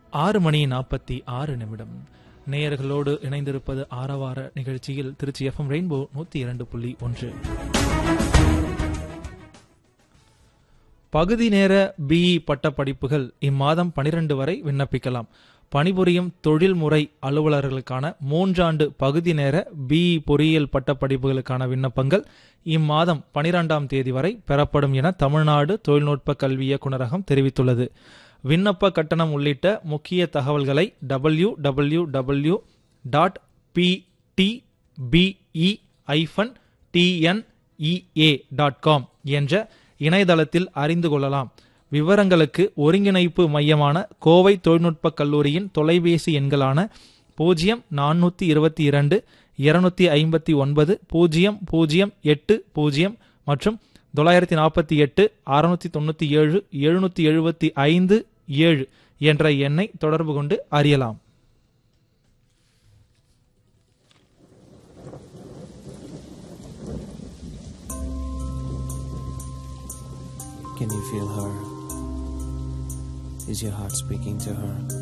ஆறு மணி நாற்பத்தி ஆறு நிமிடம் நேயர்களோடு இணைந்திருப்பது ஆரவார நிகழ்ச்சியில் திருச்சி எஃப்எம் ரெயின்போ நூத்தி இரண்டு புள்ளி ஒன்று பகுதி நேர பிஇ பட்ட படிப்புகள் இம்மாதம் பனிரெண்டு வரை விண்ணப்பிக்கலாம் பணிபுரியும் தொழில்முறை அலுவலர்களுக்கான மூன்றாண்டு பகுதி நேர பிஇ பொறியியல் பட்ட படிப்புகளுக்கான விண்ணப்பங்கள் இம்மாதம் பனிரெண்டாம் தேதி வரை பெறப்படும் என தமிழ்நாடு தொழில்நுட்ப கல்வி இயக்குநரகம் தெரிவித்துள்ளது விண்ணப்ப கட்டணம் உள்ளிட்ட முக்கிய தகவல்களை W W W dot PDPE hyphen TNEA dot com என்ற இணையதளத்தில் அறிந்து கொள்ளலாம் விவரங்களுக்கு ஒருங்கிணைப்பு மையமான கோவை தொழில்நுட்ப கல்லூரியின் தொலைபேசி எண்களான பூஜ்ஜியம் நானூற்றி இருபத்தி இரண்டு இருநூத்தி ஐம்பத்தி ஒன்பது பூஜ்ஜியம் பூஜ்ஜியம் எட்டு பூஜ்ஜியம் மற்றும் தொள்ளாயிரத்தி நாற்பத்தி எட்டு அறுநூத்தி தொண்ணூற்றி ஏழு எழுநூற்றி எழுபத்தி ஐந்து ஏழு என்ற எண்ணை தொடர்பு கொண்டு அறியலாம் Can you feel her? Is your heart speaking to her?